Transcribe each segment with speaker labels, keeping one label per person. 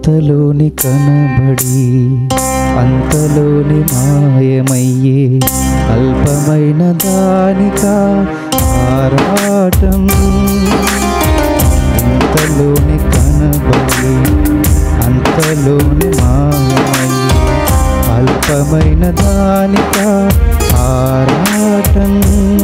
Speaker 1: ఇంతలోని కనబడి అంతలోని మాయమయ్యే అల్పమైన దానిక ఆరాటం ఇంతలోని కనబడి అంతలోని మాయమయ్యే అల్పమైన దానిక ఆరాటం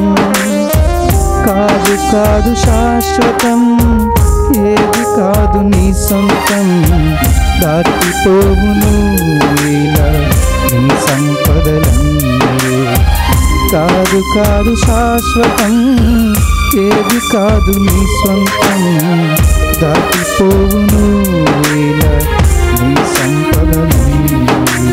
Speaker 1: కాదు కాదు శాశ్వతం ఏది కాదు నీ సొంతం దాటిపోవును ఇలా నీ సంపదలన్నీ కాదు కాదు శాశ్వతం ఏది కాదు నీ సొంతం దాటిపోవును ఇలా నీ సంపదలన్నీ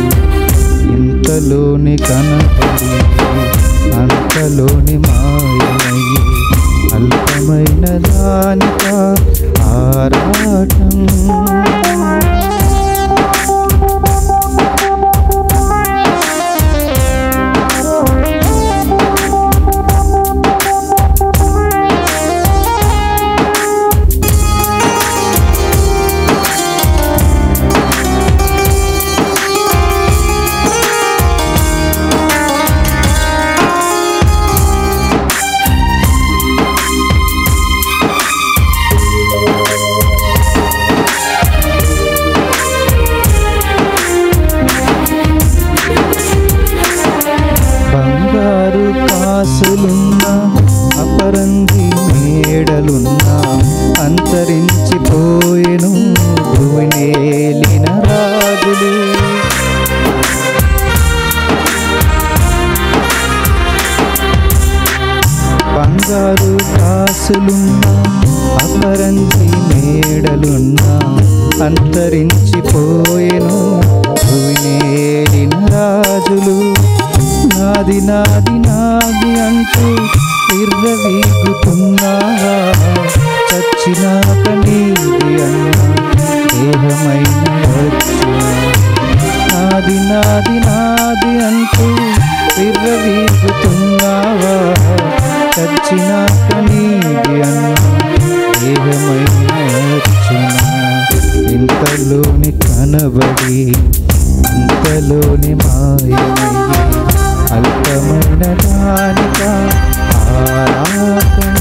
Speaker 1: ఇంతలోని కనపడి అంతలోని మాయమయ్యి అల్పమైన దానిక ఆరాటం బంగారు కాసులున్నా అపరంగి మేడలున్నా అంతరించిపోయెను భువనేలిన రాజులు బంగారు కాసులున్నా అపరంగి మేడలున్నా అంతరించిపోయెను భువినేలిన రాజులు నాది నాది నాది అంటూ ఇర్రవీగుతున్నావా చచ్చినాక నీది అన్న దేహమైన వచ్చునా నాది నాది నాది అంటూ విర్రవీగుతున్నావా చచ్చినాక నీది అన్న దేహమైన వచ్చునా ఇంతలోని కనబడి ఇంతలోని మాయమయ్యి అల్పమైన దానిక ఆరాటం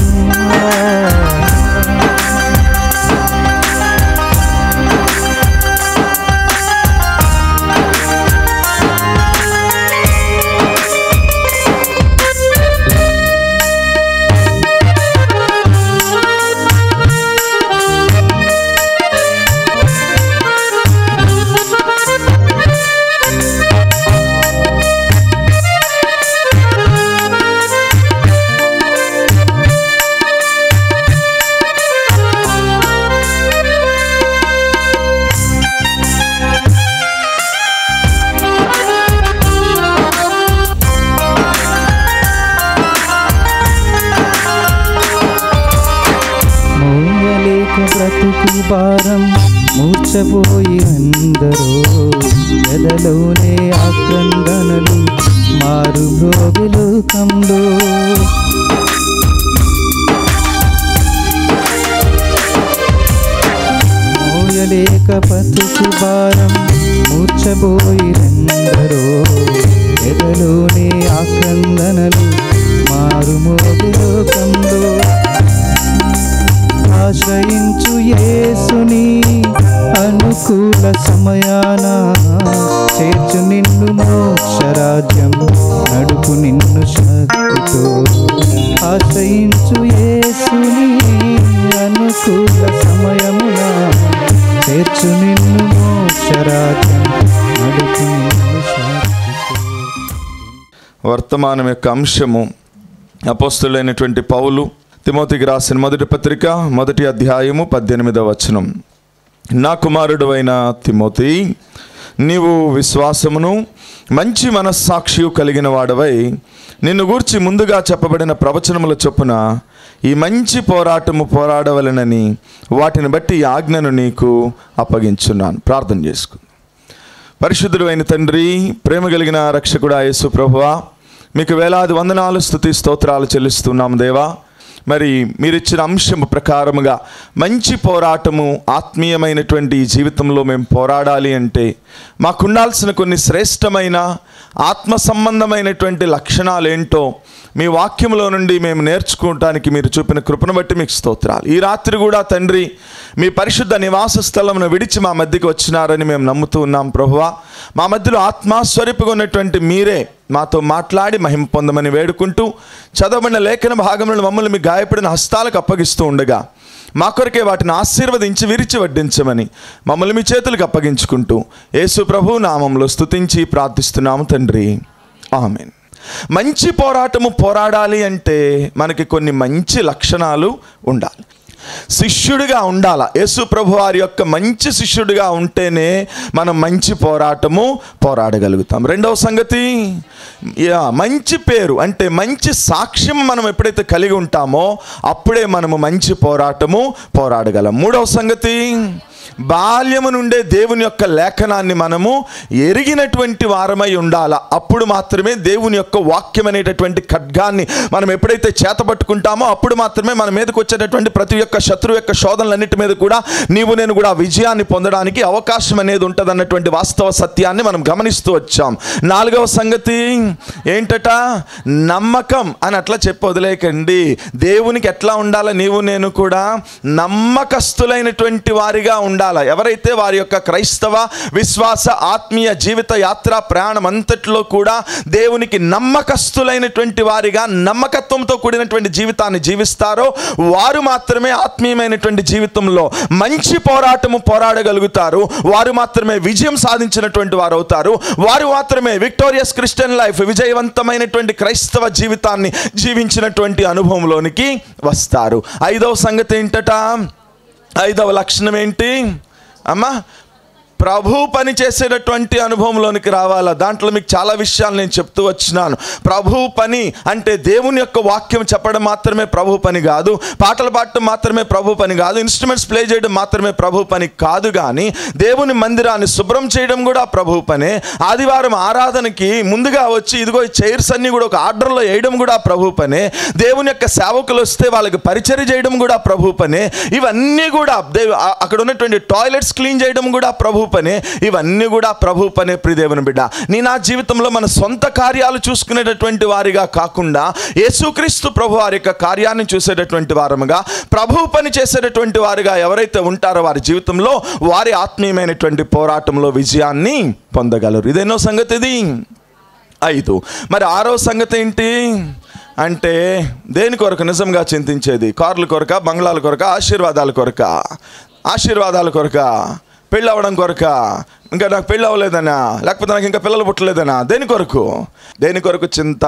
Speaker 1: మోయలేక బ్రతుకు భారం మూర్చపోయి అందరూ ఎదలోనే ఆక్రందనలు మారు లోకంలో మోయలేక బతుకు భారం మూర్చబోయి అందరూ ఎదలోనే ఆక్రందనలు మారు లోకంలో ఆశ్రయించు యేసుని అనుకూల సమయాన చేర్చు నిన్ను మోక్షరాజ్యం నడుపు నిన్ను శక్తితో ఆశ్రయించు యేసుని అనుకూల సమయమున చేర్చు నిన్ను మోక్షరాజ్యం నడుపు నిన్ను శక్తితో
Speaker 2: వర్తమానం యొక్క అంశము అపోస్తులైనటువంటి పౌలు తిమోతికి రాసిన మొదటి పత్రిక మొదటి అధ్యాయము పద్దెనిమిదవ వచనం నా కుమారుడు అయిన తిమోతి నీవు విశ్వాసమును మంచి మనస్సాక్షియు కలిగిన వాడవై నిన్ను గూర్చి ముందుగా చెప్పబడిన ప్రవచనముల చొప్పున ఈ మంచి పోరాటము పోరాడవలనని వాటిని బట్టి ఈ ఆజ్ఞను నీకు అప్పగించున్నాను ప్రార్థన చేసుకుందాం పరిశుద్ధుడు అయిన తండ్రి ప్రేమ కలిగిన రక్షకుడా యేసు ప్రభువా మీకు వేలాది వందనాలు స్థుతి స్తోత్రాలు చెల్లిస్తున్నాం దేవా మరి మీరిచ్చిన అంశం ప్రకారముగా మంచి పోరాటము ఆత్మీయమైనటువంటి ఈ జీవితంలో మేము పోరాడాలి అంటే మాకుండాల్సిన కొన్ని శ్రేష్టమైన ఆత్మ సంబంధమైనటువంటి లక్షణాలు ఏంటో మీ వాక్యంలో నుండి మేము నేర్చుకోవటానికి మీరు చూపిన కృపను బట్టి మీకు స్తోత్రాలు ఈ రాత్రి కూడా తండ్రి మీ పరిశుద్ధ నివాస స్థలమును విడిచి మా మధ్యకి వచ్చినారని మేము నమ్ముతూ ఉన్నాం ప్రభువా మా మధ్యలో ఆత్మాస్వరూపుగా ఉన్నటువంటి మీరే మాతో మాట్లాడి మహిమ పొందమని వేడుకుంటూ చదవబడిన లేఖన భాగంలో మమ్మల్ని మీ గాయపడిన హస్తాలకు అప్పగిస్తూ ఉండగా మా కొరకే వాటిని ఆశీర్వదించి విరిచి వడ్డించమని మమ్మల్ని మీ చేతులకు అప్పగించుకుంటూ యేసు ప్రభు నామంలో స్తుతించి ప్రార్థిస్తున్నాము తండ్రి ఆమెన్ మంచి పోరాటము పోరాడాలి అంటే మనకి కొన్ని మంచి లక్షణాలు ఉండాలి శిష్యుడిగా ఉండాల యేసు ప్రభు వారి యొక్క మంచి శిష్యుడిగా ఉంటేనే మనం మంచి పోరాటము పోరాడగలుగుతాం రెండవ సంగతి యా, మంచి పేరు అంటే మంచి సాక్ష్యం మనం ఎప్పుడైతే కలిగి ఉంటామో అప్పుడే మనము మంచి పోరాటము పోరాడగలం మూడవ సంగతి బాల్యము నుండే దేవుని యొక్క లేఖనాన్ని మనము ఎరిగినటువంటి వారమై ఉండాల అప్పుడు మాత్రమే దేవుని యొక్క వాక్యం అనేటటువంటి ఖడ్గాన్ని మనం ఎప్పుడైతే చేతపట్టుకుంటామో అప్పుడు మాత్రమే మన మీదకి వచ్చేటటువంటి ప్రతి ఒక్క శత్రువు యొక్క శోధనలన్నిటి మీద కూడా నీవు నేను కూడా విజయాన్ని పొందడానికి అవకాశం అనేది ఉంటుంది అన్నటువంటి వాస్తవ సత్యాన్ని మనం గమనిస్తూ వచ్చాం నాలుగవ సంగతి ఏంటట నమ్మకం అని అట్లా చెప్పి వదిలేకండి దేవునికి ఎట్లా ఉండాలా నీవు నేను కూడా నమ్మకస్తులైనటువంటి వారిగా ఉండాలా ఎవరైతే వారి యొక్క క్రైస్తవ విశ్వాస ఆత్మీయ జీవిత యాత్ర ప్రయాణం అంతట్లో కూడా దేవునికి నమ్మకస్తులైనటువంటి వారిగా నమ్మకత్వంతో కూడినటువంటి జీవితాన్ని జీవిస్తారో వారు మాత్రమే ఆత్మీయమైనటువంటి జీవితంలో మంచి పోరాటము పోరాడగలుగుతారు వారు మాత్రమే విజయం సాధించినటువంటి వారు అవుతారు వారు మాత్రమే విక్టోరియస్ క్రిస్టియన్ లైఫ్ విజయవంతమైనటువంటి క్రైస్తవ జీవితాన్ని జీవించినటువంటి అనుభవంలోనికి వస్తారు ఐదవ సంగతి ఏంటట ఐదవ లక్షణం ఏంటి అమ్మా ప్రభు పని చేసేటటువంటి అనుభవంలోనికి రావాలా దాంట్లో మీకు చాలా విషయాలు నేను చెప్తూ వచ్చినాను ప్రభు పని అంటే దేవుని యొక్క వాక్యం చెప్పడం మాత్రమే ప్రభు పని కాదు పాటలు పాడటం మాత్రమే ప్రభు పని కాదు ఇన్స్ట్రుమెంట్స్ ప్లే చేయడం మాత్రమే ప్రభు పని కాదు కానీ దేవుని మందిరాన్ని శుభ్రం చేయడం కూడా ప్రభు పనే ఆదివారం ఆరాధనకి ముందుగా వచ్చి ఇదిగో ఈ చైర్స్ అన్ని కూడా ఒక ఆర్డర్లో వేయడం కూడా ప్రభు పనే దేవుని యొక్క సేవకులు వస్తే వాళ్ళకి పరిచర్య చేయడం కూడా ప్రభు పనే ఇవన్నీ కూడా దేవు ఆ- అక్కడ ఉన్నటువంటి టాయిలెట్స్ క్లీన్ చేయడం కూడా ప్రభు పనే ఇవన్నీ కూడా ప్రభు పనే ప్రియదేవుని బిడ్డ నీ నా జీవితంలో మన సొంత కార్యాలు చూసుకునేటటువంటి వారిగా కాకుండా యేసుక్రీస్తు ప్రభు వారి యొక్క కార్యాన్ని చూసేటటువంటి వారముగా ప్రభు పని చేసేటటువంటి వారిగా ఎవరైతే ఉంటారో వారి జీవితంలో వారి ఆత్మీయమైనటువంటి పోరాటంలో విజయాన్ని పొందగలరు ఇదేనో సంగతి ఇది ఐదు మరి ఆరో సంగతి ఏంటి అంటే దేని కొరకు నిజంగా చింతించేది కార్ల కొరక బంగ్లాల కొరక ఆశీర్వాదాల కొరక ఆశీర్వాదాల కొరక పెళ్ళి అవ్వడం కొరక ఇంకా నాకు పెళ్ళి అవ్వలేదనా లేకపోతే నాకు ఇంకా పిల్లలు పుట్టలేదనా దేని కొరకు దేని కొరకు చింత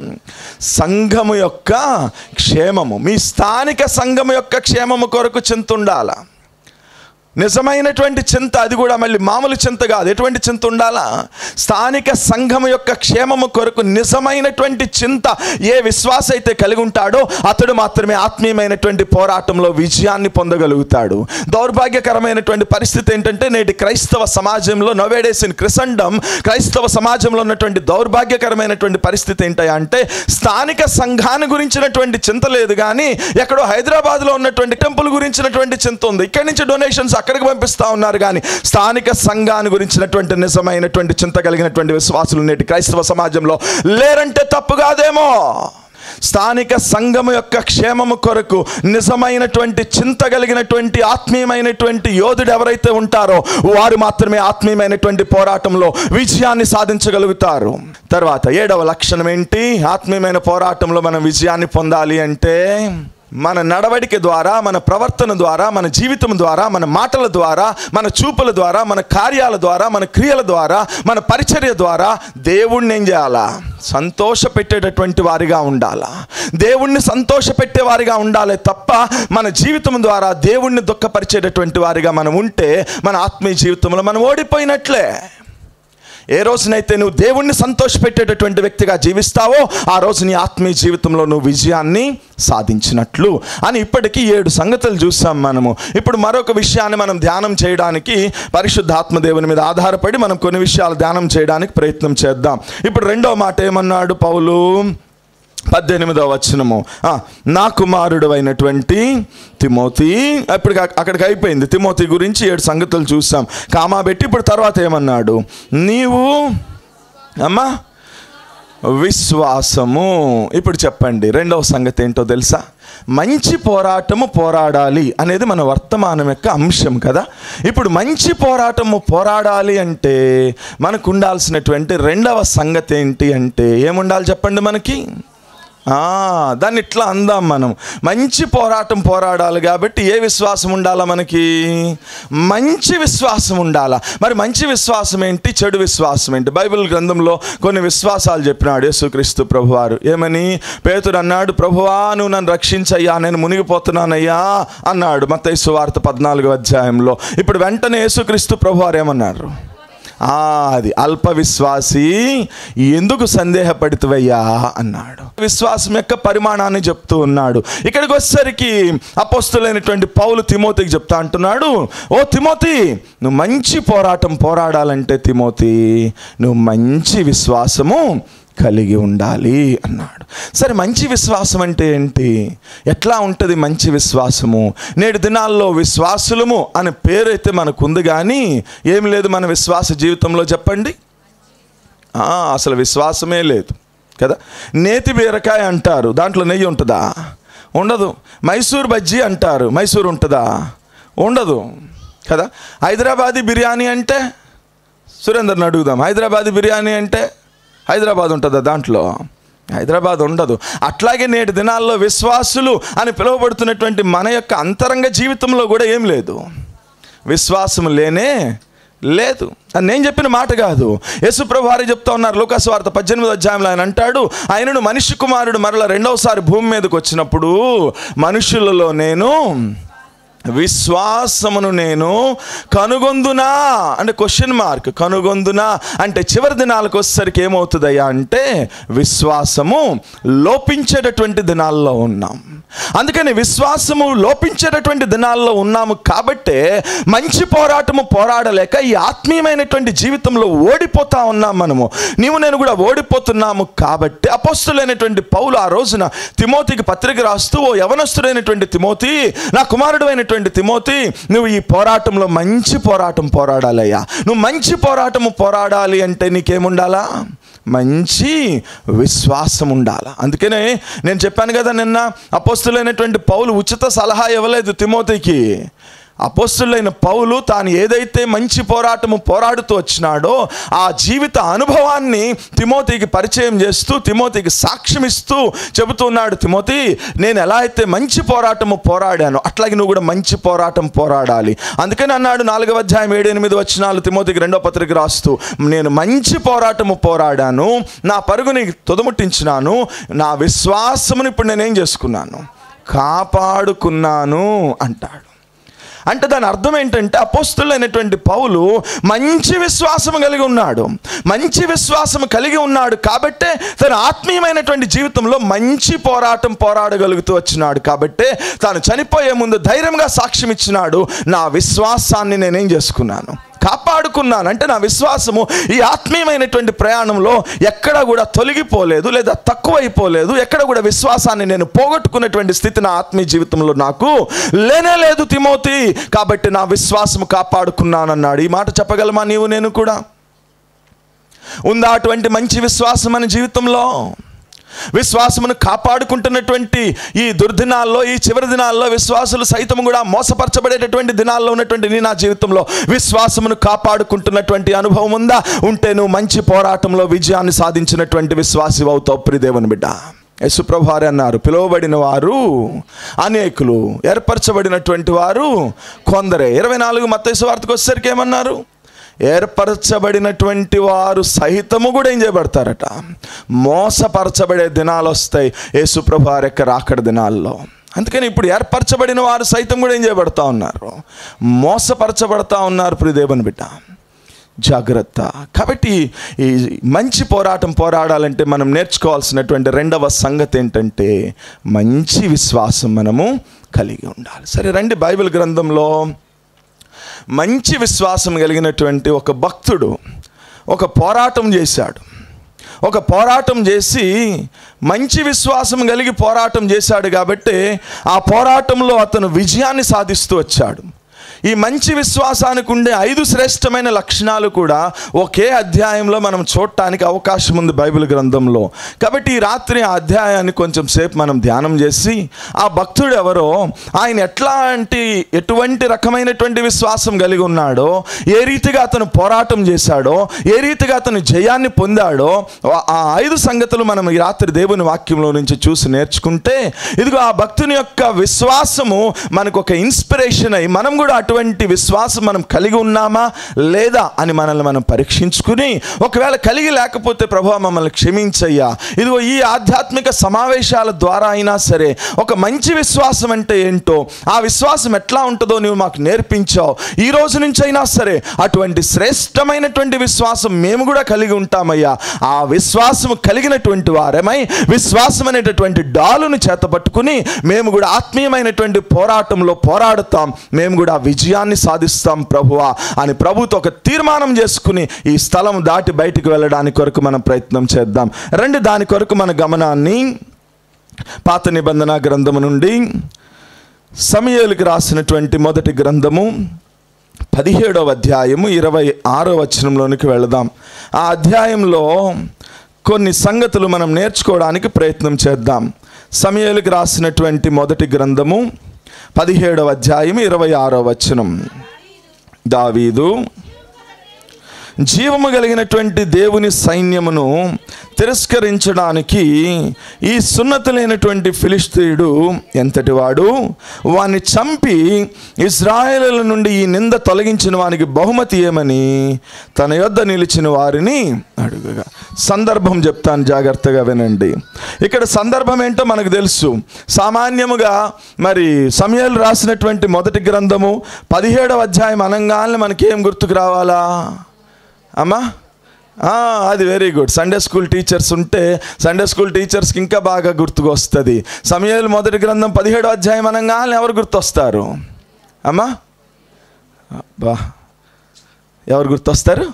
Speaker 2: సంఘము యొక్క క్షేమము మీ స్థానిక సంఘము యొక్క క్షేమము కొరకు చింత ఉండాలా నిజమైనటువంటి చింత అది కూడా మళ్ళీ మామూలు చింత కాదు ఎటువంటి చింత ఉండాలా స్థానిక సంఘం యొక్క క్షేమము కొరకు నిజమైనటువంటి చింత ఏ విశ్వాస అయితే కలిగి ఉంటాడో అతడు మాత్రమే ఆత్మీయమైనటువంటి పోరాటంలో విజయాన్ని పొందగలుగుతాడు దౌర్భాగ్యకరమైనటువంటి పరిస్థితి ఏంటంటే నేటి క్రైస్తవ సమాజంలో నవేడేస్ ఇన్ క్రిసండం క్రైస్తవ సమాజంలో ఉన్నటువంటి దౌర్భాగ్యకరమైనటువంటి పరిస్థితి ఏంటంటే అంటే స్థానిక సంఘాన్ని గురించినటువంటి చింత లేదు కానీ ఎక్కడో హైదరాబాద్లో ఉన్నటువంటి టెంపుల్ గురించినటువంటి చింత ఉంది ఇక్కడి నుంచి డొనేషన్స్ అక్కడికి పంపిస్తా ఉన్నారు కానీ స్థానిక సంఘాన్ని గురించినటువంటి నిజమైనటువంటి చింత కలిగినటువంటి విశ్వాసులు నేటి క్రైస్తవ సమాజంలో లేరంటే తప్పు కాదేమో స్థానిక సంఘము యొక్క క్షేమము కొరకు నిజమైనటువంటి చింత కలిగినటువంటి ఆత్మీయమైనటువంటి యోధుడు ఎవరైతే ఉంటారో వారు మాత్రమే ఆత్మీయమైనటువంటి పోరాటంలో విజయాన్ని సాధించగలుగుతారు తర్వాత ఏడవ లక్షణం ఏంటి ఆత్మీయమైన పోరాటంలో మనం విజయాన్ని పొందాలి అంటే మన నడవడిక ద్వారా మన ప్రవర్తన ద్వారా మన జీవితం ద్వారా మన మాటల ద్వారా మన చూపుల ద్వారా మన కార్యాల ద్వారా మన క్రియల ద్వారా మన పరిచర్య ద్వారా దేవుణ్ణి ఏం చేయాలా సంతోష పెట్టేటటువంటి వారిగా ఉండాలా దేవుణ్ణి సంతోష పెట్టేవారిగా ఉండాలి తప్ప మన జీవితం ద్వారా దేవుణ్ణి దుఃఖపరిచేటటువంటి వారిగా మనం ఉంటే మన ఆత్మీయ జీవితంలో మనం ఓడిపోయినట్లే ఏ రోజునైతే నువ్వు దేవుణ్ణి సంతోషపెట్టేటటువంటి వ్యక్తిగా జీవిస్తావో ఆ రోజు నీ ఆత్మీయ జీవితంలో నువ్వు విజయాన్ని సాధించినట్లు అని ఇప్పటికీ ఏడు సంగతులు చూసాం మనము ఇప్పుడు మరొక విషయాన్ని మనం ధ్యానం చేయడానికి పరిశుద్ధ ఆత్మదేవుని మీద ఆధారపడి మనం కొన్ని విషయాలు ధ్యానం చేయడానికి ప్రయత్నం చేద్దాం ఇప్పుడు రెండో మాట ఏమన్నాడు పౌలు పద్దెనిమిదవ వచనము ఆ, నా కుమారుడు అయినటువంటి తిమోతి ఇప్పుడు అక్కడికి అయిపోయింది తిమోతి గురించి ఏడు సంగతులు చూసాం కామా పెట్టి ఇప్పుడు తర్వాత ఏమన్నాడు నీవు అమ్మా విశ్వాసము ఇప్పుడు చెప్పండి రెండవ సంగతి ఏంటో తెలుసా మంచి పోరాటము పోరాడాలి అనేది మన వర్తమానం యొక్క అంశం కదా ఇప్పుడు మంచి పోరాటము పోరాడాలి అంటే మనకు ఉండాల్సినటువంటి రెండవ సంగతి ఏంటి అంటే ఏముండాలి చెప్పండి మనకి ఆ, దాన్ని ఇట్లా అందాం మనం మంచి పోరాటం పోరాడాలి కాబట్టి ఏ విశ్వాసం ఉండాలా మనకి మంచి విశ్వాసం ఉండాలా మరి మంచి విశ్వాసం ఏంటి చెడు విశ్వాసం ఏంటి బైబిల్ గ్రంథంలో కొన్ని విశ్వాసాలు చెప్పినాడు యేసుక్రీస్తు ప్రభువారు ఏమని పేతుడు అన్నాడు ప్రభువా నువ్వు నన్ను రక్షించయ్యా నేను మునిగిపోతున్నానయ్యా అన్నాడు మత్తయి వార్త పద్నాలుగో అధ్యాయంలో ఇప్పుడు వెంటనే యేసుక్రీస్తు ప్రభువారు ఏమన్నారు ఆ, అది అల్ప విశ్వాసి ఎందుకు సందేహపడితవయ్యా అన్నాడు విశ్వాసం యొక్క పరిమాణాన్ని చెప్తూ ఉన్నాడు ఇక్కడికి వచ్చేసరికి అపోస్తులైనటువంటి పౌలు తిమోతికి చెప్తా అంటున్నాడు ఓ తిమోతి నువ్వు మంచి పోరాటం పోరాడాలంటే తిమోతి నువ్వు మంచి విశ్వాసము కలిగి ఉండాలి అన్నాడు సరే మంచి విశ్వాసం అంటే ఏంటి ఎట్లా ఉంటుంది మంచి విశ్వాసము నేటి దినాల్లో విశ్వాసులము అనే పేరు అయితే మనకు ఉంది కానీ ఏం లేదు మన విశ్వాస జీవితంలో చెప్పండి ఆ, అసలు విశ్వాసమే లేదు కదా నేతి బీరకాయ అంటారు దాంట్లో నెయ్యి ఉంటుందా ఉండదు మైసూర్ బజ్జీ అంటారు మైసూర్ ఉంటుందా ఉండదు కదా హైదరాబాదీ బిర్యానీ అంటే సురేందర్ని అడుగుదాం హైదరాబాదీ బిర్యానీ అంటే హైదరాబాద్ ఉంటుందా దాంట్లో హైదరాబాద్ ఉండదు అట్లాగే నేటి దినాల్లో విశ్వాసులు అని పిలువబడుతున్నటువంటి మన యొక్క అంతరంగ జీవితంలో కూడా ఏం లేదు విశ్వాసం లేనే లేదు అని నేను చెప్పిన మాట కాదు యేసుప్రభు వారు చెప్తా ఉన్నారు లోకాసు వార్త పద్దెనిమిది అధ్యాయంలో ఆయన అంటాడు ఆయనను మనిషి కుమారుడు మరల రెండవసారి భూమి మీదకి వచ్చినప్పుడు మనుషులలో నేను విశ్వాసమును నేను కనుగొందునా అంటే క్వశ్చన్ మార్క్ కనుగొందునా అంటే చివరి దినాలకు వచ్చేసరికి ఏమవుతుందయ్యా అంటే విశ్వాసము లోపించేటటువంటి దినాల్లో ఉన్నాం అందుకని విశ్వాసము లోపించేటటువంటి దినాల్లో ఉన్నాము కాబట్టే మంచి పోరాటము పోరాడలేక ఈ ఆత్మీయమైనటువంటి జీవితంలో ఓడిపోతా ఉన్నాం మనము నీవు నేను కూడా ఓడిపోతున్నాము కాబట్టి అపోస్తులైనటువంటి పౌలు ఆ రోజున తిమోతికి పత్రిక రాస్తూ ఓ యవనస్తుడైనటువంటి తిమోతి నా కుమారుడు అయినటువంటి తిమోతి నువ్వు ఈ పోరాటంలో మంచి పోరాటం పోరాడాలయ్యా నువ్వు మంచి పోరాటము పోరాడాలి అంటే నీకేముండాలా మంచి విశ్వాసం ఉండాలి అందుకనే నేను చెప్పాను కదా నిన్న అపోస్తులైనటువంటి పౌలు ఉచిత సలహా ఇవ్వలేదు తిమోతికి అపోస్తులైన పౌలు తాను ఏదైతే మంచి పోరాటము పోరాడుతూ వచ్చినాడో ఆ జీవిత అనుభవాన్ని తిమోతికి పరిచయం చేస్తూ తిమోతికి సాక్ష్యం ఇస్తూ చెబుతున్నాడు తిమోతి నేను ఎలా అయితే మంచి పోరాటము పోరాడాను అట్లాగే నువ్వు కూడా మంచి పోరాటం పోరాడాలి అందుకని అన్నాడు నాలుగవ అధ్యాయం ఏడు ఎనిమిది వచ్చినాలు తిమోతికి రెండో పత్రిక రాస్తూ నేను మంచి పోరాటము పోరాడాను నా పరుగుని తొదముట్టించినాను నా విశ్వాసమును ఇప్పుడు నేనేం చేసుకున్నాను కాపాడుకున్నాను అంటాడు అంటే దాని అర్థం ఏంటంటే అపోస్తులైనటువంటి పౌలు మంచి విశ్వాసం కలిగి ఉన్నాడు మంచి విశ్వాసం కలిగి ఉన్నాడు కాబట్టే తన ఆత్మీయమైనటువంటి జీవితంలో మంచి పోరాటం పోరాడగలుగుతూ వచ్చినాడు కాబట్టే తాను చనిపోయే ముందు ధైర్యంగా సాక్ష్యం ఇచ్చినాడు నా విశ్వాసాన్ని నేనేం చేసుకున్నాను కాపాడుకున్నాను అంటే నా విశ్వాసము ఈ ఆత్మీయమైనటువంటి ప్రయాణంలో ఎక్కడ కూడా తొలగిపోలేదు లేదా తక్కువైపోలేదు ఎక్కడ కూడా విశ్వాసాన్ని నేను పోగొట్టుకున్నటువంటి స్థితి నా ఆత్మీయ జీవితంలో నాకు లేనే లేదు తిమోతి కాబట్టి నా విశ్వాసము కాపాడుకున్నానన్నాడు ఈ మాట చెప్పగలమా నీవు నేను కూడా ఉందా అటువంటి మంచి విశ్వాసం మన జీవితంలో విశ్వాసమును కాపాడుకుంటున్నటువంటి ఈ దుర్దినాల్లో ఈ చివరి దినాల్లో విశ్వాసులు సైతం కూడా మోసపరచబడేటటువంటి దినాల్లో ఉన్నటువంటి నీ నా జీవితంలో విశ్వాసమును కాపాడుకుంటున్నటువంటి అనుభవం ఉందా ఉంటే నువ్వు మంచి పోరాటంలో విజయాన్ని సాధించినటువంటి విశ్వాసి అవుతావు ప్రిదేవుని బిడ్డ యశుప్రభు వారు అన్నారు పిలువబడిన వారు అనేకులు ఏర్పరచబడినటువంటి వారు కొందరే ఇరవై నాలుగు మత్తైసు వార్తకు వచ్చేసరికి ఏమన్నారు ఏర్పరచబడినటువంటి వారు సహితము కూడా ఏం చేయబడతారట మోసపరచబడే దినాలు వస్తాయి యేసుప్రభు వారి యొక్క రాకడ దినాల్లో అందుకని ఇప్పుడు ఏర్పరచబడిన వారు సైతం కూడా ఏం చేయబడతా ఉన్నారు మోసపరచబడతా ఉన్నారు ప్రియదేవని బిడ్డ జాగ్రత్త కాబట్టి ఈ మంచి పోరాటం పోరాడాలంటే మనం నేర్చుకోవాల్సినటువంటి రెండవ సంగతి ఏంటంటే మంచి విశ్వాసం మనము కలిగి ఉండాలి సరే రండి బైబిల్ గ్రంథంలో మంచి విశ్వాసం కలిగినటువంటి ఒక భక్తుడు ఒక పోరాటం చేశాడు ఒక పోరాటం చేసి మంచి విశ్వాసం కలిగి పోరాటం చేశాడు కాబట్టి ఆ పోరాటంలో అతను విజయాన్ని సాధిస్తూ వచ్చాడు ఈ మంచి విశ్వాసానికి ఉండే ఐదు శ్రేష్టమైన లక్షణాలు కూడా ఒకే అధ్యాయంలో మనం చూడటానికి అవకాశం ఉంది బైబిల్ గ్రంథంలో కాబట్టి ఈ రాత్రి ఆ అధ్యాయాన్ని కొంచెం సేపు మనం ధ్యానం చేసి ఆ భక్తుడు ఎవరో ఆయన ఎట్లాంటి ఎటువంటి రకమైనటువంటి విశ్వాసం కలిగి ఉన్నాడో ఏ రీతిగా అతను పోరాటం చేశాడో ఏ రీతిగా అతను జయాన్ని పొందాడో ఆ- ఆ ఐదు సంగతులు మనం ఈ రాత్రి దేవుని వాక్యంలో నుంచి చూసి నేర్చుకుంటే ఇదిగో ఆ భక్తుని యొక్క విశ్వాసము మనకు ఒక ఇన్స్పిరేషన్ అయ్యి మనం కూడా అటువంటి విశ్వాసం మనం కలిగి ఉన్నామా లేదా అని మనల్ని మనం పరీక్షించుకుని ఒకవేళ కలిగి లేకపోతే ప్రభు మమ్మల్ని క్షమించయ్యా ఇదిగో ఈ ఆధ్యాత్మిక సమావేశాల ద్వారా అయినా సరే ఒక మంచి విశ్వాసం అంటే ఏంటో ఆ విశ్వాసం ఎట్లా ఉంటుందో నువ్వు మాకు నేర్పించావు ఈ రోజు నుంచి అయినా సరే అటువంటి శ్రేష్టమైనటువంటి విశ్వాసం మేము కూడా కలిగి ఉంటామయ్యా ఆ విశ్వాసం కలిగినటువంటి వారమై విశ్వాసం అనేటటువంటి డాలును చేతపట్టుకుని మేము కూడా ఆత్మీయమైనటువంటి పోరాటంలో పోరాడుతాం మేము కూడా విజయాన్ని సాధిస్తాం ప్రభువా అని ప్రభుతో ఒక తీర్మానం చేసుకుని ఈ స్థలం దాటి బయటికి వెళ్ళడానికి కొరకు మనం ప్రయత్నం చేద్దాం రండి దాని కొరకు మన గమనాన్ని పాత నిబంధన గ్రంథము నుండి సమయలకు రాసినటువంటి మొదటి గ్రంథము పదిహేడవ అధ్యాయము ఇరవై ఆరో వచనంలోనికి వెళదాం ఆ అధ్యాయంలో కొన్ని సంగతులు మనం నేర్చుకోవడానికి ప్రయత్నం చేద్దాం సమయలకు రాసినటువంటి మొదటి గ్రంథము పదిహేడవ అధ్యాయం ఇరవై ఆరో వచనం దావీదు జీవము కలిగినటువంటి దేవుని సైన్యమును తిరస్కరించడానికి ఈ సున్నతి లేనటువంటి ఫిలిస్తీయుడు ఎంతటి వాడు వాని చంపి ఇజ్రాయేలుల నుండి ఈ నింద తొలగించిన వానికి బహుమతి ఏమని తన యొద్ద నిలిచిన వారిని అడుగుగా సందర్భం చెప్తాను జాగ్రత్తగా వినండి ఇక్కడ సందర్భం ఏంటో మనకు తెలుసు సామాన్యముగా మరి సమయాలు రాసినటువంటి మొదటి గ్రంథము పదిహేడవ అధ్యాయం అనంగానే మనకి ఏం గుర్తుకు రావాలా అమ్మా ఆ, అది very good Sunday school teachers ఉంటే సండే స్కూల్ టీచర్స్కి ఇంకా బాగా గుర్తుకు వస్తుంది సమయాలు మొదటి గ్రంథం పదిహేడో అధ్యాయం అనగానే ఎవరు గుర్తొస్తారు అమ్మా బా ఎవరు గుర్తొస్తారు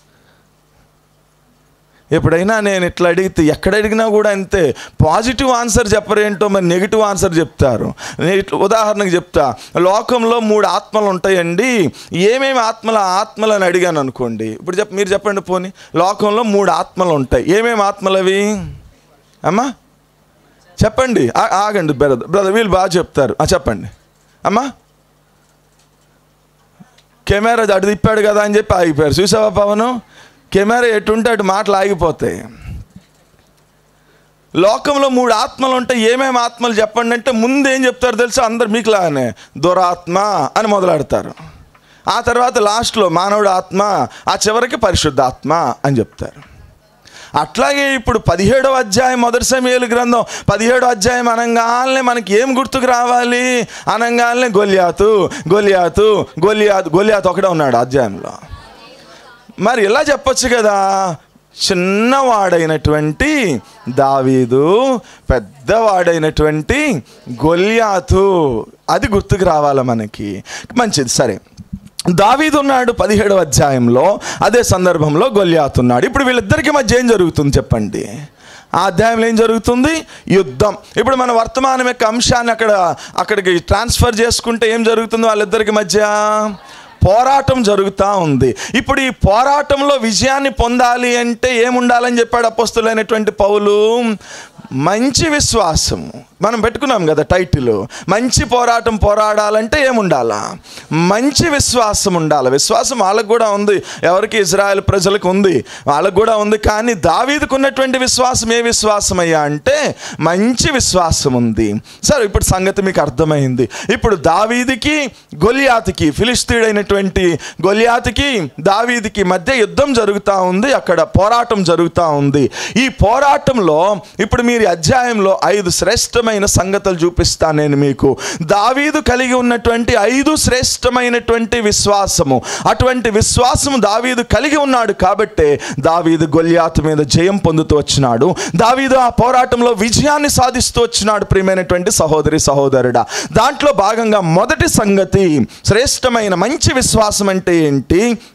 Speaker 2: ఎప్పుడైనా నేను ఇట్లా అడిగితే ఎక్కడ అడిగినా కూడా అంతే పాజిటివ్ ఆన్సర్ చెప్పరేంటో మరి నెగిటివ్ ఆన్సర్ చెప్తారు నేను ఇట్లా ఉదాహరణకు చెప్తా లోకంలో మూడు ఆత్మలు ఉంటాయండి ఏమేమి ఆత్మల ఆత్మలు అని అడిగాను అనుకోండి ఇప్పుడు చెప్ప మీరు చెప్పండి పోని లోకంలో మూడు ఆత్మలు ఉంటాయి ఏమేమి ఆత్మలు అవి అమ్మా చెప్పండి ఆ- ఆగండి బ్రదర్ బ్రదర్ వీళ్ళు బాగా చెప్తారు ఆ, చెప్పండి అమ్మా కెమెరా అటు తిప్పాడు కదా అని చెప్పి ఆగిపోయారు చూసావా పవను కెమెరా ఎటుంటే అటు మాటలు ఆగిపోతాయి లోకంలో మూడు ఆత్మలు ఉంటాయి ఏమేమి ఆత్మలు చెప్పండి అంటే ముందు ఏం చెప్తారు తెలుసా అందరు మీకు లాగానే దురాత్మ అని మొదలెడతారు ఆ తర్వాత లాస్ట్లో మానవుడు ఆత్మ ఆ చివరికి పరిశుద్ధాత్మ అని చెప్తారు అట్లాగే ఇప్పుడు పదిహేడవ అధ్యాయం మొదటి సమయాలు గ్రంథం పదిహేడో అధ్యాయం అనగానే మనకి ఏం గుర్తుకు రావాలి అనగానే గొలియాతు గొలియాతు గొలియాతు గొలియాతు ఒకడే ఉన్నాడు అధ్యాయంలో మరి ఇలా చెప్పొచ్చు కదా చిన్నవాడైనటువంటి దావీదు పెద్దవాడైనటువంటి గొల్యాతు అది గుర్తుకు రావాలి మనకి మంచిది సరే దావీదు ఉన్నాడు పదిహేడవ అధ్యాయంలో అదే సందర్భంలో గొల్యాతు ఉన్నాడు ఇప్పుడు వీళ్ళిద్దరికి మధ్య ఏం జరుగుతుంది చెప్పండి ఆ అధ్యాయంలో ఏం జరుగుతుంది యుద్ధం ఇప్పుడు మన వర్తమానం యొక్క అంశాన్ని అక్కడ అక్కడికి ట్రాన్స్ఫర్ చేసుకుంటే ఏం జరుగుతుంది వాళ్ళిద్దరికి మధ్య పోరాటం జరుగుతూ ఉంది ఇప్పుడు ఈ పోరాటంలో విజయాన్ని పొందాలి అంటే ఏముండాలని చెప్పాడు అపస్తులైనటువంటి పౌలు మంచి విశ్వాసము మనం పెట్టుకున్నాం కదా టైటిల్ మంచి పోరాటం పోరాడాలంటే ఏముండాలా మంచి విశ్వాసం ఉండాలి విశ్వాసం వాళ్ళకు కూడా ఉంది ఎవరికి ఇజ్రాయెల్ ప్రజలకు ఉంది వాళ్ళకు కూడా ఉంది కానీ దావీదుకు ఉన్నటువంటి విశ్వాసం ఏ విశ్వాసం అయ్యా అంటే మంచి విశ్వాసం ఉంది సరే ఇప్పుడు సంగతి మీకు అర్థమైంది ఇప్పుడు దావీదికి గొలియాతికి ఫిలిస్తీడైనటువంటి గొలియాతికి దావీదికి మధ్య యుద్ధం జరుగుతూ ఉంది అక్కడ పోరాటం జరుగుతూ ఉంది ఈ పోరాటంలో ఇప్పుడు మీరు ఈ అధ్యాయంలో ఐదు శ్రేష్టమైన సంగతులు చూపిస్తాను నేను మీకు దావీదు కలిగి ఉన్నటువంటి ఐదు శ్రేష్టమైనటువంటి విశ్వాసము అటువంటి విశ్వాసము దావీదు కలిగి ఉన్నాడు కాబట్టే దావీదు గొల్యాతు మీద జయం పొందుతూ వచ్చినాడు దావీదు ఆ పోరాటంలో విజయాన్ని సాధిస్తూ వచ్చినాడు ప్రియమైనటువంటి సహోదరి సహోదరుడా దాంట్లో భాగంగా మొదటి సంగతి శ్రేష్టమైన మంచి విశ్వాసం అంటే ఏంటి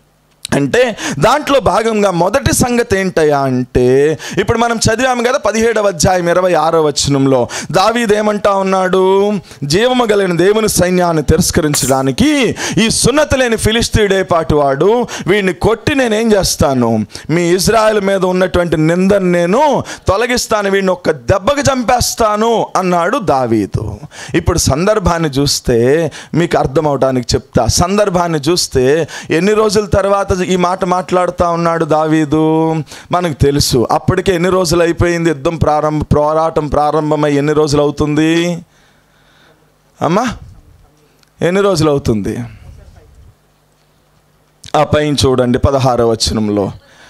Speaker 2: అంటే దాంట్లో భాగంగా మొదటి సంగతి ఏంటయ్యా అంటే ఇప్పుడు మనం చదివాము కదా పదిహేడవ అధ్యాయం ఇరవై ఆరో వచనంలో దావీదు ఏమంటా ఉన్నాడు జీవము కలిగిన దేవుని సైన్యాన్ని తిరస్కరించడానికి ఈ సున్నత లేని ఫిలిస్తీడే పాటు వాడు వీడిని కొట్టి నేనేం చేస్తాను మీ ఇజ్రాయెల్ మీద ఉన్నటువంటి నిందను నేను తొలగిస్తాను వీడిని ఒక్క దెబ్బకి చంపేస్తాను అన్నాడు దావీదు ఇప్పుడు సందర్భాన్ని చూస్తే మీకు అర్థం అవడానికి చెప్తా సందర్భాన్ని చూస్తే ఎన్ని రోజుల తర్వాత ఈ మాట మాట్లాడుతూ ఉన్నాడు దావీదు మనకు తెలుసు అప్పటికే ఎన్ని రోజులు అయిపోయింది యుద్ధం ప్రారంభ పోరాటం ప్రారంభమై ఎన్ని రోజులు అవుతుంది అమ్మా ఎన్ని రోజులు అవుతుంది ఆ పైన చూడండి పదహారవ వచనంలో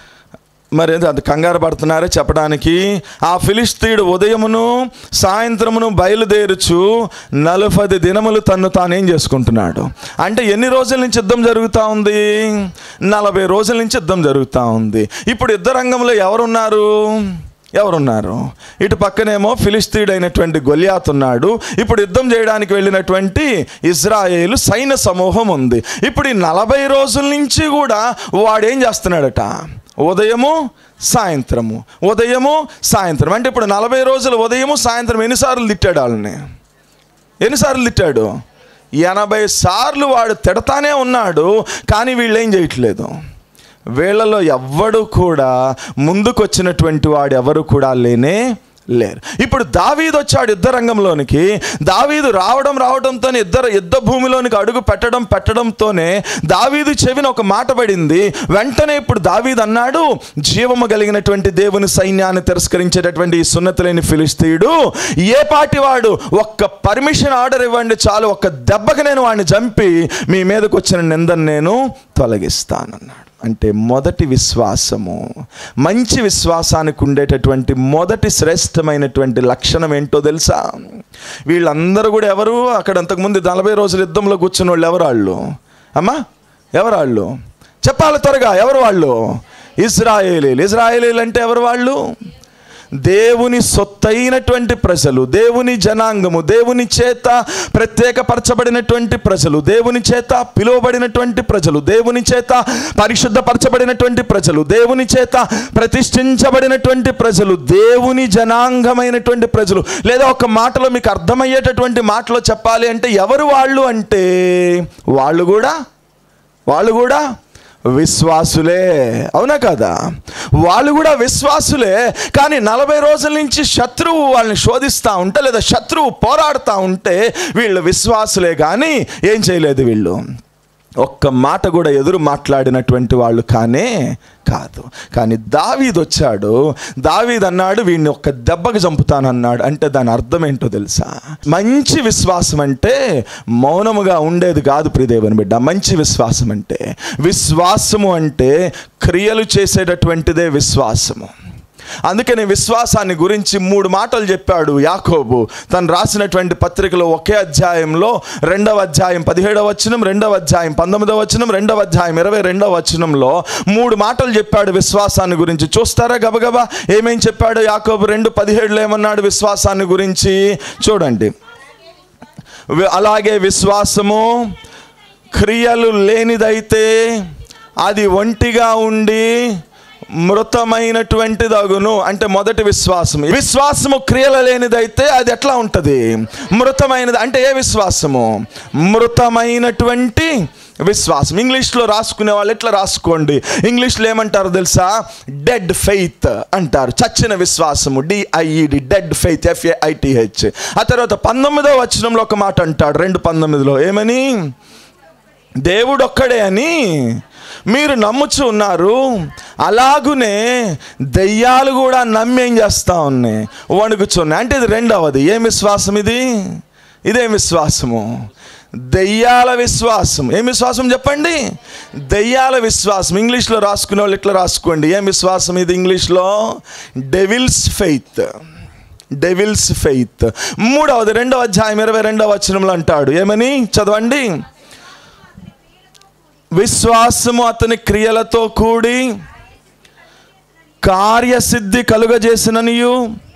Speaker 2: మరి ఏంది అది కంగారు పడుతున్నారే చెప్పడానికి ఆ ఫిలిస్తీయుడు ఉదయమును సాయంత్రమును బయలుదేరుచు నలభై దినములు తన్ను తానేం చేసుకుంటున్నాడు అంటే ఎన్ని రోజుల నుంచి యుద్ధం జరుగుతూ ఉంది నలభై రోజుల నుంచి యుద్ధం జరుగుతూ ఉంది ఇప్పుడు యుద్ధ రంగంలో ఎవరున్నారు ఎవరున్నారు ఇటు పక్కనేమో ఫిలిస్తీయుడు అయినటువంటి గొలియాత్ ఉన్నాడు ఇప్పుడు యుద్ధం చేయడానికి వెళ్ళినటువంటి ఇజ్రాయేలు సైన్య సమూహం ఉంది ఇప్పుడు ఈ నలభై రోజుల నుంచి కూడా వాడేం చేస్తున్నాడట ఉదయము సాయంత్రము ఉదయము సాయంత్రం అంటే ఇప్పుడు నలభై రోజులు ఉదయము సాయంత్రం ఎన్నిసార్లు తిట్టాడు వాళ్ళని ఎన్నిసార్లు తిట్టాడు ఎనభై సార్లు వాడు తిడతానే ఉన్నాడు కానీ వీళ్ళు ఏం చేయట్లేదు వీళ్ళలో ఎవ్వడు కూడా ముందుకొచ్చినటువంటి వాడు ఎవరు కూడా లేనే లేరు ఇప్పుడు దావీదు వచ్చాడు యుద్ధ రంగంలోనికి దావీదు రావడం రావడంతో ఇద్దరు యుద్ధ భూమిలోనికి అడుగు పెట్టడం పెట్టడంతోనే దావీదు చెవిన ఒక మాట పడింది వెంటనే ఇప్పుడు దావీదు అన్నాడు జీవము కలిగినటువంటి దేవుని సైన్యాన్ని తిరస్కరించేటటువంటి ఈ సున్నతి లేని ఫిలిస్తీయుడు ఏ పాటి వాడు ఒక్క పర్మిషన్ ఆర్డర్ ఇవ్వండి చాలు ఒక్క దెబ్బకి నేను వాడిని చంపి మీ మీదకి వచ్చిన నిందను నేను తొలగిస్తానన్నాడు అంటే మొదటి విశ్వాసము మంచి విశ్వాసానికి ఉండేటటువంటి మొదటి శ్రేష్టమైనటువంటి లక్షణం ఏంటో తెలుసా వీళ్ళందరూ కూడా ఎవరు అక్కడ అంతకుముందు నలభై రోజుల యుద్ధంలో కూర్చున్న వాళ్ళు ఎవరు వాళ్ళు అమ్మా ఎవరు వాళ్ళు చెప్పాలి త్వరగా ఎవరు వాళ్ళు ఇజ్రాయేలీలు ఇజ్రాయేలీలు అంటే ఎవరు వాళ్ళు దేవుని సొత్తైనటువంటి ప్రజలు దేవుని జనాంగము దేవుని చేత ప్రత్యేకపరచబడినటువంటి ప్రజలు దేవుని చేత పిలువబడినటువంటి ప్రజలు దేవుని చేత పరిశుద్ధపరచబడినటువంటి ప్రజలు దేవుని చేత ప్రతిష్ఠించబడినటువంటి ప్రజలు దేవుని జనాంగమైనటువంటి ప్రజలు లేదా ఒక మాటలో మీకు అర్థమయ్యేటటువంటి మాటలో చెప్పాలి అంటే ఎవరు వాళ్ళు అంటే వాళ్ళు కూడా వాళ్ళు కూడా విశ్వాసులే అవునా కదా వాళ్ళు కూడా విశ్వాసులే కానీ నలభై రోజుల నుంచి శత్రువు వాళ్ళని శోధిస్తూ ఉంటే లేదా శత్రువు పోరాడుతూ ఉంటే వీళ్ళు విశ్వాసులే కానీ ఏం చేయలేదు వీళ్ళు ఒక్క మాట కూడా ఎదురు మాట్లాడినటువంటి వాళ్ళు కానే కాదు కానీ దావీద్ వచ్చాడు దావీద్ అన్నాడు వీడిని ఒక్క దెబ్బకి చంపుతానన్నాడు అంటే దాని అర్థం ఏంటో తెలుసా మంచి విశ్వాసం అంటే మౌనముగా ఉండేది కాదు ప్రియదేవుని బిడ్డ మంచి విశ్వాసం అంటే విశ్వాసము అంటే క్రియలు చేసేటటువంటిదే విశ్వాసము అందుకని విశ్వాసాన్ని గురించి మూడు మాటలు చెప్పాడు యాకోబు తను రాసినటువంటి పత్రికలో ఒకే అధ్యాయంలో రెండవ అధ్యాయం పదిహేడవ వచనం రెండవ అధ్యాయం పంతొమ్మిదవ వచనం రెండవ అధ్యాయం ఇరవై రెండవ వచనంలో మూడు మాటలు చెప్పాడు విశ్వాసాన్ని గురించి చూస్తారా గబగబా ఏమేం చెప్పాడు యాకోబు రెండు పదిహేడులో ఏమన్నాడు విశ్వాసాన్ని గురించి చూడండి వి- అలాగే విశ్వాసము క్రియలు లేనిదైతే అది ఒంటిగా ఉండి మృతమైనటువంటిది అగును అంటే మొదటి విశ్వాసం విశ్వాసము క్రియలు లేనిదైతే అది ఎట్లా ఉంటుంది మృతమైనది అంటే ఏ విశ్వాసము మృతమైనటువంటి విశ్వాసం ఇంగ్లీష్లో రాసుకునే వాళ్ళు ఎట్లా రాసుకోండి ఇంగ్లీష్లో ఏమంటారు తెలుసా డెడ్ ఫెయిత్ అంటారు చచ్చిన విశ్వాసము డిఐఈడి డెడ్ ఫెయిత్ ఎఫ్ఏఐటిహెచ్ ఆ తర్వాత పంతొమ్మిదో వచనంలో ఒక మాట అంటాడు రెండు పంతొమ్మిదిలో ఏమని దేవుడు ఒక్కడే అని మీరు నమ్ముచు ఉన్నారు అలాగునే దెయ్యాలు కూడా నమ్మి ఏం చేస్తా ఉన్నాయి వణుకుచున్నాయి అంటే ఇది రెండవది ఏం విశ్వాసం ఇది ఇదేం విశ్వాసము దెయ్యాల విశ్వాసం ఏం విశ్వాసం చెప్పండి దెయ్యాల విశ్వాసం ఇంగ్లీష్లో రాసుకునే వాళ్ళు ఇట్లా రాసుకోండి ఏం విశ్వాసం ఇది ఇంగ్లీష్లో డెవిల్స్ ఫెయిత్ డెవిల్స్ ఫెయిత్ మూడవది రెండవ అధ్యాయం ఇరవై రెండవ వచనంలో అంటాడు ఏమని చదవండి విశ్వాసము అతని క్రియలతో కూడి కార్యసిద్ధి కలుగజేసిననియు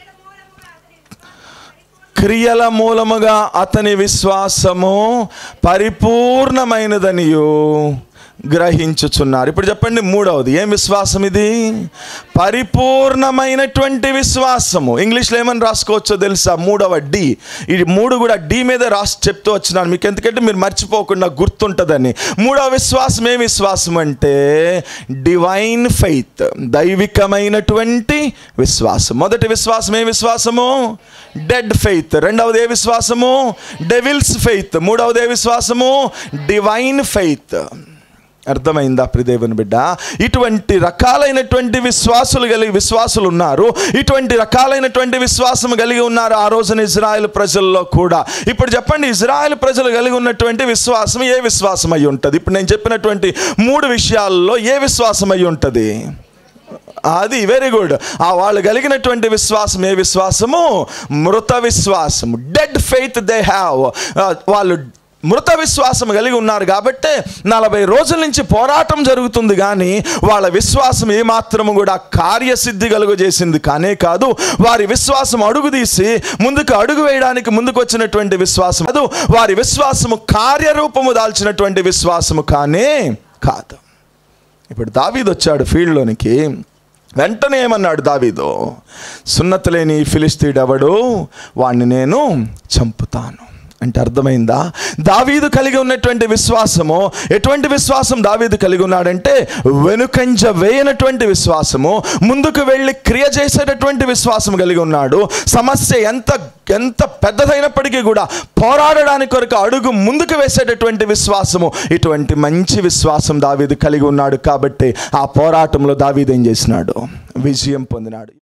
Speaker 2: క్రియల మూలముగా అతని విశ్వాసము పరిపూర్ణమైనదనియు గ్రహించుచున్నారు ఇప్పుడు చెప్పండి మూడవది ఏం విశ్వాసం ఇది పరిపూర్ణమైనటువంటి విశ్వాసము ఇంగ్లీష్లో ఏమని రాసుకోవచ్చో తెలుసా మూడవ డి ఇది మూడు కూడా డి మీద రాసి చెప్తూ వచ్చినాను మీకు ఎందుకంటే మీరు మర్చిపోకుండా గుర్తుంటుందని మూడవ విశ్వాసం ఏ విశ్వాసం అంటే డివైన్ ఫెయిత్ దైవికమైనటువంటి విశ్వాసం మొదటి విశ్వాసం ఏ విశ్వాసము డెడ్ ఫెయిత్ రెండవది ఏ విశ్వాసము డెవిల్స్ ఫెయిత్ మూడవది ఏ విశ్వాసము డివైన్ ఫెయిత్ అర్థమైందా ప్రిదేవుని బిడ్డ ఇటువంటి రకాలైనటువంటి విశ్వాసులు కలిగి విశ్వాసులు ఉన్నారు ఇటువంటి రకాలైనటువంటి విశ్వాసం కలిగి ఉన్నారు ఆ రోజున ఇజ్రాయెల్ ప్రజల్లో కూడా ఇప్పుడు చెప్పండి ఇజ్రాయెల్ ప్రజలు కలిగి ఉన్నటువంటి విశ్వాసం ఏ విశ్వాసం అయి ఉంటుంది ఇప్పుడు నేను చెప్పినటువంటి మూడు విషయాల్లో ఏ విశ్వాసం అయి ఉంటుంది అది వెరీ గుడ్ ఆ వాళ్ళు కలిగినటువంటి విశ్వాసం ఏ విశ్వాసము మృత విశ్వాసము డెడ్ ఫెయిత్ దే హ్యావ్ వాళ్ళు మృత విశ్వాసం కలిగి ఉన్నారు కాబట్టి నలభై రోజుల నుంచి పోరాటం జరుగుతుంది కానీ వాళ్ళ విశ్వాసం ఏమాత్రము కూడా కార్యసిద్ధి కలుగు చేసింది కానే కాదు వారి విశ్వాసం అడుగు తీసి ముందుకు అడుగు వేయడానికి ముందుకు వచ్చినటువంటి విశ్వాసం కాదు వారి విశ్వాసము కార్యరూపము దాల్చినటువంటి విశ్వాసము కానే కాదు ఇప్పుడు దావీద్ వచ్చాడు ఫీల్డ్లోనికి వెంటనే ఏమన్నాడు దావీదు సున్నత లేని ఫిలిస్తీడెవడు వాణ్ణి నేను చంపుతాను అంటే అర్థమైందా దావీదు కలిగి ఉన్నటువంటి విశ్వాసము ఎటువంటి విశ్వాసం దావీదు కలిగి ఉన్నాడంటే వెనుకంజ వేయనటువంటి విశ్వాసము ముందుకు వెళ్ళి క్రియ చేసేటటువంటి విశ్వాసం కలిగి ఉన్నాడు సమస్య ఎంత ఎంత పెద్దదైనప్పటికీ కూడా పోరాడడానికి కొరకు అడుగు ముందుకు వేసేటటువంటి విశ్వాసము ఇటువంటి మంచి విశ్వాసం దావీదు కలిగి ఉన్నాడు కాబట్టి ఆ పోరాటంలో దావీదు ఏం చేసినాడు విజయం పొందినాడు